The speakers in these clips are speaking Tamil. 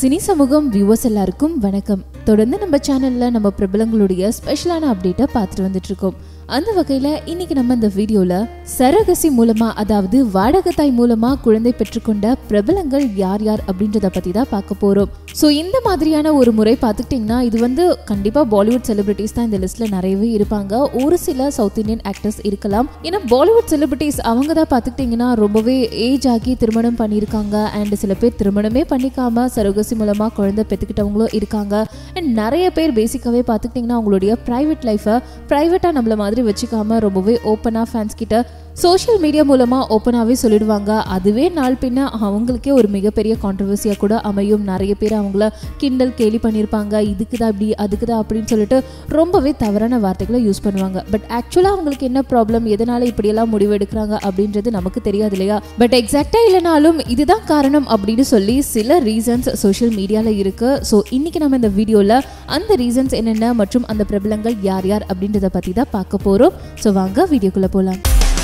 சினி சமூகம் வியூவர்ஸ் எல்லாருக்கும் வணக்கம் தொடர்ந்து நம்ம சேனல்ல நம்ம பிரபலங்களுடைய ஸ்பெஷலான அப்டேட்டை பார்த்துட்டு வந்துட்டு இருக்கோம் அந்த வகையில இன்னைக்கு நம்ம இந்த வீடியோல சரகசி மூலமா அதாவது வாடகத்தாய் மூலமா குழந்தை பெற்றுக்கொண்ட பிரபலங்கள் யார் யார் அப்படின்றத பத்தி தான் பார்க்க போறோம் ஸோ இந்த மாதிரியான ஒரு முறை பார்த்துக்கிட்டிங்கன்னா இது வந்து கண்டிப்பா பாலிவுட் செலிபிரிட்டிஸ் தான் இந்த லிஸ்ட்ல நிறையவே இருப்பாங்க ஒரு சில சவுத் இந்தியன் ஆக்டர்ஸ் இருக்கலாம் ஏன்னா பாலிவுட் செலிபிரிட்டிஸ் அவங்க தான் பார்த்துக்கிட்டிங்கன்னா ரொம்பவே ஏஜ் ஆகி திருமணம் பண்ணியிருக்காங்க அண்ட் சில பேர் திருமணமே பண்ணிக்காம சரோகசி மூலமா குழந்தை பெற்றுக்கிட்டவங்களும் இருக்காங்க அண்ட் நிறைய பேர் பேசிக்காவே பார்த்துக்கிட்டிங்கன்னா அவங்களுடைய ப்ரைவேட் லைஃப்பை ப்ரைவேட்டாக நம்மள மாதிரி வச்சுக்காம ரொம்பவே ஓப்பனாக ஃபேன்ஸ் கிட்ட சோஷியல் மீடியா மூலமாக ஓப்பனாகவே சொல்லிடுவாங்க அதுவே நாள் பின்ன அவங்களுக்கே ஒரு மிகப்பெரிய கான்ட்ரவர்சியாக கூட அமையும் நிறைய பேர் அவங்கள கிண்டல் கேலி பண்ணியிருப்பாங்க இதுக்கு தான் இப்படி அதுக்கு தான் அப்படின்னு சொல்லிட்டு ரொம்பவே தவறான வார்த்தைகளை யூஸ் பண்ணுவாங்க பட் ஆக்சுவலாக அவங்களுக்கு என்ன ப்ராப்ளம் எதனால இப்படியெல்லாம் முடிவு எடுக்கிறாங்க அப்படின்றது நமக்கு தெரியாது இல்லையா பட் எக்ஸாக்டாக இல்லைனாலும் இதுதான் காரணம் அப்படின்னு சொல்லி சில ரீசன்ஸ் சோஷியல் மீடியாவில் இருக்கு ஸோ இன்னைக்கு நம்ம இந்த வீடியோவில் அந்த ரீசன்ஸ் என்னென்ன மற்றும் அந்த பிரபலங்கள் யார் யார் அப்படின்றத பற்றி தான் பார்க்க போகிறோம் ஸோ வாங்க வீடியோக்குள்ளே போகலாம்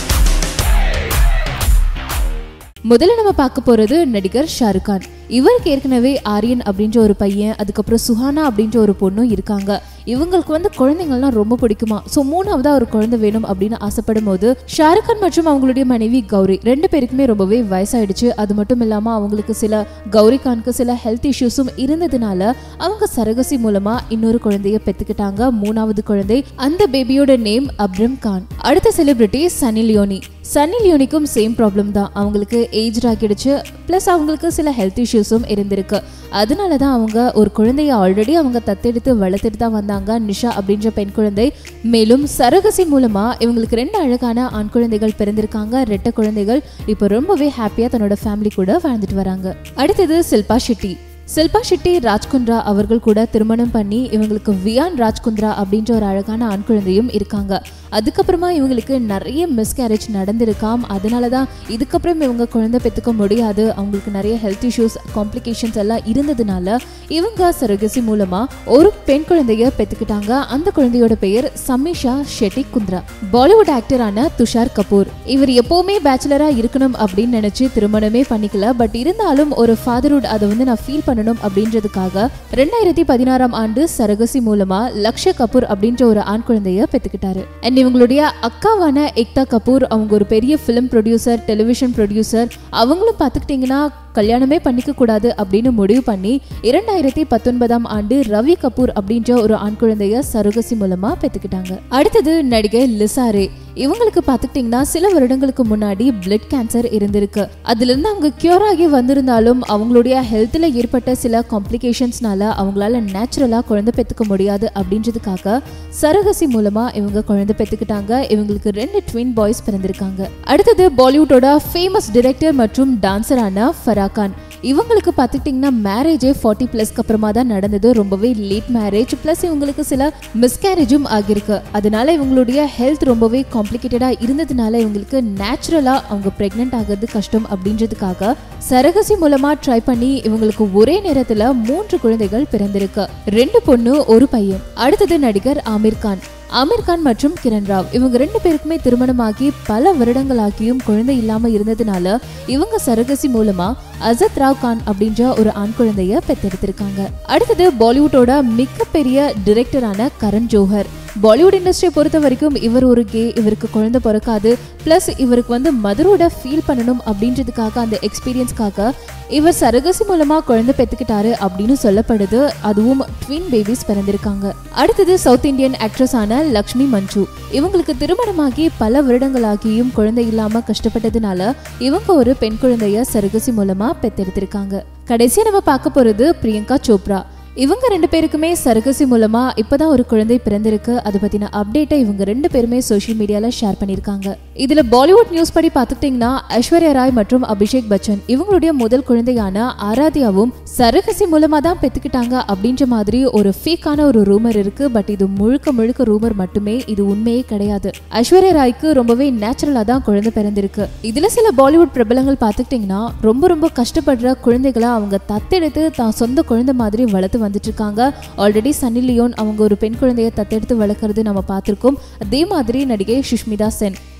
முதல்ல நம்ம பார்க்க போறது நடிகர் ஷாருக் கான் இவருக்கு ஏற்கனவே ஆரியன் அப்படின்ற ஒரு பையன் அதுக்கப்புறம் சுஹானா அப்படின்ற ஒரு பொண்ணும் இருக்காங்க இவங்களுக்கு வந்து குழந்தைங்கள்லாம் ரொம்ப பிடிக்குமா ஸோ மூணாவதா ஒரு குழந்தை வேணும் அப்படின்னு ஆசைப்படும் போது ஷாருக் கான் மற்றும் அவங்களுடைய மனைவி கௌரி ரெண்டு பேருக்குமே ரொம்பவே வயசாயிடுச்சு அது மட்டும் இல்லாம அவங்களுக்கு சில கௌரி கானுக்கு சில ஹெல்த் இஷ்யூஸும் இருந்ததுனால அவங்க சரகசி மூலமா இன்னொரு குழந்தைய பெத்துக்கிட்டாங்க மூணாவது குழந்தை அந்த பேபியோட நேம் அப்ரம் கான் அடுத்த செலிபிரிட்டி சனி லியோனி சன்னி லியோனிக்கும் சேம் ப்ராப்ளம் தான் அவங்களுக்கு ஏஜ் ஆகிடுச்சு ப்ளஸ் அவங்களுக்கு சில ஹெல்த் இஷ்யூஸும் இருந்திருக்கு அதனால தான் அவங்க ஒரு குழந்தைய ஆல்ரெடி அவங்க தத்தெடுத்து வளர்த்துட்டு தான் வந்தாங்க நிஷா அப்படின்ற பெண் குழந்தை மேலும் சரகசி மூலமா இவங்களுக்கு ரெண்டு அழகான ஆண் குழந்தைகள் பிறந்திருக்காங்க ரெட்ட குழந்தைகள் இப்போ ரொம்பவே ஹாப்பியா தன்னோட ஃபேமிலி கூட வாழ்ந்துட்டு வராங்க அடுத்தது சில்பா ஷெட்டி சில்பா ஷெட்டி ராஜ்குந்த்ரா அவர்கள் கூட திருமணம் பண்ணி இவங்களுக்கு வியான் ராஜ்குந்த்ரா அப்படின்ற ஒரு அழகான ஆண் குழந்தையும் இருக்காங்க அதுக்கப்புறமா இவங்களுக்கு நிறைய மிஸ்கேரேஜ் நடந்திருக்காம் அதனால தான் இதுக்கப்புறம் இவங்க குழந்தை பெற்றுக்க முடியாது அவங்களுக்கு நிறைய ஹெல்த் இஷ்யூஸ் காம்ப்ளிகேஷன்ஸ் எல்லாம் இருந்ததுனால இவங்க சரகசி மூலமா ஒரு பெண் குழந்தைய பெற்றுக்கிட்டாங்க அந்த குழந்தையோட பெயர் சமிஷா ஷெட்டி குந்த்ரா பாலிவுட் ஆக்டரான துஷார் கபூர் இவர் எப்பவுமே பேச்சுலரா இருக்கணும் அப்படின்னு நினைச்சு திருமணமே பண்ணிக்கல பட் இருந்தாலும் ஒரு ஃபாதர்வுட் அதை வந்து நான் ஃபீல் பண்ணணும் அப்படின்றதுக்காக ரெண்டாயிரத்தி பதினாறாம் ஆண்டு சரகசி மூலமா லக்ஷ கபூர் அப்படின்ற ஒரு ஆண் குழந்தைய பெற்றுக்கிட்டாரு அண்ட் இவங்களுடைய அக்காவான எக்தா கபூர் அவங்க ஒரு பெரிய ஃபிலிம் ப்ரொடியூசர் டெலிவிஷன் ப்ரொடியூசர் அவங்களும் பார்த்துக்கிட்டிங்கன்னா கல்யாணமே பண்ணிக்க கூடாது அப்படின்னு முடிவு பண்ணி இரண்டாயிரத்தி பத்தொன்பதாம் ஆண்டு ரவி கபூர் அப்படின்ற ஒரு ஆண் குழந்தைய சருகசி மூலமா பெற்றுக்கிட்டாங்க அடுத்தது நடிகை லிசாரே இவங்களுக்கு பார்த்துக்கிட்டிங்கன்னா சில வருடங்களுக்கு முன்னாடி பிளட் கேன்சர் இருந்திருக்கு அதுல இருந்து அவங்க கியூர் ஆகி வந்திருந்தாலும் அவங்களுடைய ஹெல்த்ல ஏற்பட்ட சில காம்ப்ளிகேஷன்ஸ்னால அவங்களால நேச்சுரலா குழந்தை பெற்றுக்க முடியாது அப்படின்றதுக்காக சரகசி மூலமா இவங்க குழந்தை பெற்றுக்கிட்டாங்க இவங்களுக்கு ரெண்டு ட்வின் பாய்ஸ் பிறந்திருக்காங்க அடுத்தது பாலிவுட்டோட ஃபேமஸ் டிரெக்டர் மற்றும் டான்சரான ஃபராகான் இவங்களுக்கு பார்த்துக்கிட்டிங்கன்னா மேரேஜே ஃபார்ட்டி ப்ளஸ்க்கு அப்புறமா தான் நடந்தது ரொம்பவே லேட் மேரேஜ் ப்ளஸ் இவங்களுக்கு சில மிஸ்கேரேஜும் ஆகியிருக்கு அதனால இவங்களுடைய ஹெல்த் ரொம்பவே காம்ப்ளிகேட்டடாக இருந்ததுனால இவங்களுக்கு நேச்சுரலாக அவங்க ப்ரெக்னென்ட் ஆகிறது கஷ்டம் அப்படின்றதுக்காக சரகசி மூலமாக ட்ரை பண்ணி இவங்களுக்கு ஒரே நேரத்தில் மூன்று குழந்தைகள் பிறந்திருக்கு ரெண்டு பொண்ணு ஒரு பையன் அடுத்தது நடிகர் ஆமீர் கான் ஆமீர் கான் மற்றும் கிரண் ராவ் இவங்க ரெண்டு பேருக்குமே திருமணமாகி பல வருடங்களாகியும் குழந்தை இல்லாம இருந்ததுனால இவங்க சரகசி மூலமா அசத் ராவ் கான் அப்படின்ற ஒரு ஆண் குழந்தைய பெத்தெடுத்திருக்காங்க அடுத்தது பாலிவுட்டோட மிகப்பெரிய டிரெக்டரான கரண் ஜோஹர் பாலிவுட் இண்டஸ்ட்ரியை பொறுத்த வரைக்கும் இவர் ஒரு கே இவருக்கு குழந்தை பிறக்காது ப்ளஸ் இவருக்கு வந்து மதரோட ஃபீல் பண்ணணும் அப்படின்றதுக்காக அந்த எக்ஸ்பீரியன்ஸ்க்காக இவர் சரகசி மூலமா குழந்தை பெற்றுக்கிட்டாரு அப்படின்னு சொல்லப்படுது அதுவும் ட்வின் பேபிஸ் பிறந்திருக்காங்க அடுத்தது சவுத் இந்தியன் ஆக்ட்ரஸ் ஆன லக்ஷ்மி மஞ்சு இவங்களுக்கு திருமணமாகி பல வருடங்களாகியும் குழந்தை இல்லாம கஷ்டப்பட்டதுனால இவங்க ஒரு பெண் குழந்தைய சரகசி மூலமா பெத்தெடுத்திருக்காங்க கடைசியா நம்ம பார்க்க போறது பிரியங்கா சோப்ரா இவங்க ரெண்டு பேருக்குமே சரகசி மூலமா இப்பதான் ஒரு குழந்தை பிறந்திருக்கு அது பத்தின அப்டேட்டை இவங்க ரெண்டு பேருமே சோஷியல் மீடியால ஷேர் பண்ணிருக்காங்க இதுல பாலிவுட் நியூஸ் படி பாத்துக்கிட்டீங்கன்னா ஐஸ்வர்யா ராய் மற்றும் அபிஷேக் பச்சன் இவங்களுடைய முதல் குழந்தையான ஆராத்யாவும் சரகசி மூலமா தான் பெத்துக்கிட்டாங்க அப்படின்ற மாதிரி ஒரு ஃபேக்கான ஒரு ரூமர் இருக்கு பட் இது முழுக்க முழுக்க ரூமர் மட்டுமே இது உண்மையே கிடையாது ஐஸ்வர்யா ராய்க்கு ரொம்பவே நேச்சுரலா தான் குழந்தை பிறந்திருக்கு இதுல சில பாலிவுட் பிரபலங்கள் பாத்துக்கிட்டீங்கன்னா ரொம்ப ரொம்ப கஷ்டப்படுற குழந்தைகளை அவங்க தத்தெடுத்து தான் சொந்த குழந்தை மாதிரி வளர்த்து வந்துட்டு இருக்காங்க ஆல்ரெடி சன்னி லியோன் அவங்க ஒரு பெண் குழந்தைய தத்தெடுத்து வளர்க்கறது நம்ம பார்த்துருக்கோம் அதே மாதிரி நடிகை சுஷ்மிதா சென்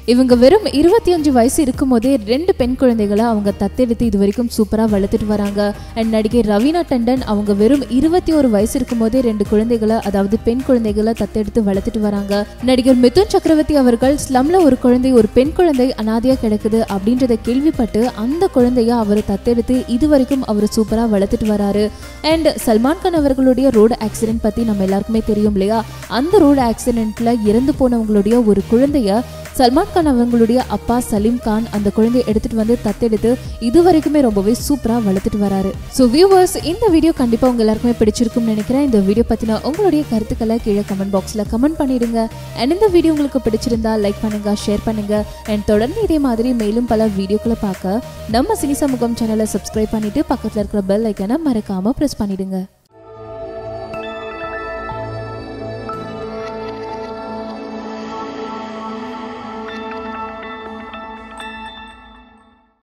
இவங்க வெறும் இருபத்தி அஞ்சு வயசு இருக்கும் போதே ரெண்டு பெண் குழந்தைகளை அவங்க தத்தெடுத்து இது வரைக்கும் சூப்பரா வளர்த்துட்டு வராங்க அண்ட் நடிகை ரவீனா டண்டன் அவங்க வெறும் இருபத்தி ஒரு வயசு இருக்கும் போதே ரெண்டு குழந்தைகளை அதாவது பெண் குழந்தைகளை தத்தெடுத்து வளர்த்துட்டு வராங்க நடிகர் மிதுன் சக்கரவர்த்தி அவர்கள் ஸ்லம்ல ஒரு குழந்தை ஒரு பெண் குழந்தை அனாதையா கிடக்குது அப்படின்றத கேள்விப்பட்டு அந்த குழந்தைய அவர் தத்தெடுத்து இது வரைக்கும் அவர் சூப்பரா வளர்த்துட்டு வராரு அண்ட் சல்மான் கான் அவர்களுடைய ரோடு ஆக்சிடென்ட் பத்தி நம்ம எல்லாருக்குமே தெரியும் இல்லையா அந்த ரோடு ஆக்சிடென்ட்ல இறந்து போனவங்களுடைய ஒரு குழந்தைய சல்மான் கான் அவங்களுடைய அப்பா சலீம் கான் அந்த குழந்தைய எடுத்துட்டு வந்து தத்தெடுத்து இது வரைக்குமே ரொம்பவே சூப்பரா வளர்த்துட்டு வராரு ஸோ வியூவர்ஸ் இந்த வீடியோ கண்டிப்பா உங்க எல்லாருக்குமே பிடிச்சிருக்கும்னு நினைக்கிறேன் இந்த வீடியோ பத்தின உங்களுடைய கருத்துக்களை கீழே கமெண்ட் பாக்ஸ்ல கமெண்ட் பண்ணிடுங்க அண்ட் இந்த வீடியோ உங்களுக்கு பிடிச்சிருந்தா லைக் பண்ணுங்க ஷேர் பண்ணுங்க அண்ட் தொடர்ந்து இதே மாதிரி மேலும் பல வீடியோக்களை பார்க்க நம்ம சினி சமூகம் சேனலை சப்ஸ்கிரைப் பண்ணிட்டு பக்கத்துல இருக்கிற பெல் ஐக்கனை மறக்காம பிரஸ் பண்ணிடுங்க